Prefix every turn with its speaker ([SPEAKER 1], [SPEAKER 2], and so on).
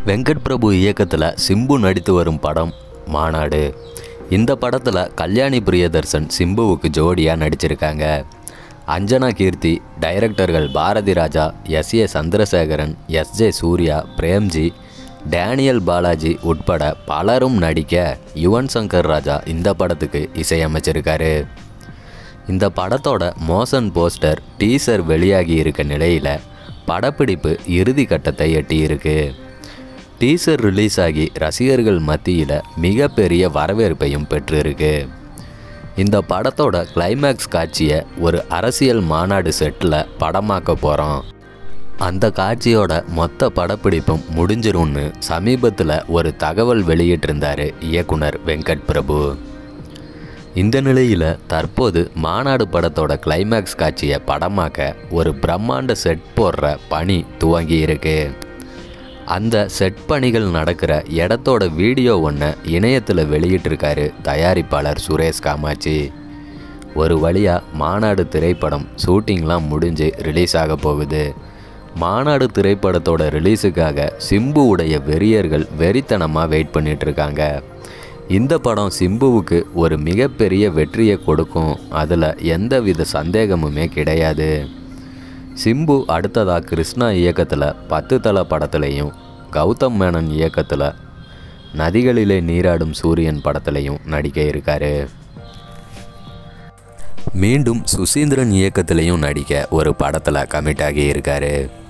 [SPEAKER 1] வெங்கட் பிரபு இயக்கத்தில் சிம்பு நடித்து வரும் படம் மாநாடு இந்த படத்தில் கல்யாணி பிரியதர்சன் சிம்புவுக்கு ஜோடியாக நடிச்சிருக்காங்க அஞ்சனா கீர்த்தி டைரக்டர்கள் Bharathi Raja S A Chandrasekaran S J Suryah Premji Daniel Balaji உட்பட பலரும் நடிக்க யுவன் சங்கர் ராஜா இந்த படத்துக்கு இசையமைச்சிருக்காரு இந்த படத்தோட மோஷன் போஸ்டர் டீசர் வெளியாகி இருக்க நிலையில் படப்பிடிப்பு இறுதி கட்டத்தை எட்டியிருக்கு டீசர் ரிலீஸ் ஆகி ரசிகர்கள் மத்தியில் மிகப்பெரிய வரவேற்பையும் பெற்றிருக்கு இந்த படத்தோட கிளைமேக்ஸ் காட்சியை ஒரு அரசியல் மாநாடு செட்டில் படமாக்க போகிறோம் அந்த காட்சியோட மொத்த படப்பிடிப்பும் முடிஞ்சிரும்னு சமீபத்தில் ஒரு தகவல் வெளியிட்டிருந்தார் இயக்குனர் வெங்கட் பிரபு இந்த நிலையில் தற்போது மாநாடு படத்தோட கிளைமேக்ஸ் காட்சியை படமாக்க ஒரு பிரம்மாண்ட செட் போடுற பணி துவங்கி இருக்கு அந்த செட் பணிகள் நடக்கிற இடத்தோட வீடியோ ஒன்றை இணையத்தில் வெளியிட்டிருக்காரு தயாரிப்பாளர் சுரேஷ் காமாட்சி ஒரு வழியாக மாநாடு திரைப்படம் ஷூட்டிங்லாம் முடிஞ்சு ரிலீஸ் ஆக போகுது மாநாடு திரைப்படத்தோட ரிலீஸுக்காக சிம்புவுடைய வெறியர்கள் வெறித்தனமாக வெயிட் பண்ணிட்டு இருக்காங்க இந்த படம் சிம்புவுக்கு ஒரு மிகப்பெரிய வெற்றியை கொடுக்கும் அதில் எந்தவித சந்தேகமுமே கிடையாது சிம்பு அடுத்ததாக கிருஷ்ணா இயக்கத்தில் பத்து தல படத்துலையும் கௌதம் மேனன் இயக்கத்தில் நதிகளிலே நீராடும் சூரியன் படத்துலையும் நடிக்க இருக்காரு மீண்டும் சுசீந்திரன் இயக்கத்திலையும் நடிக்க ஒரு படத்தில் கமிட் ஆகி இருக்காரு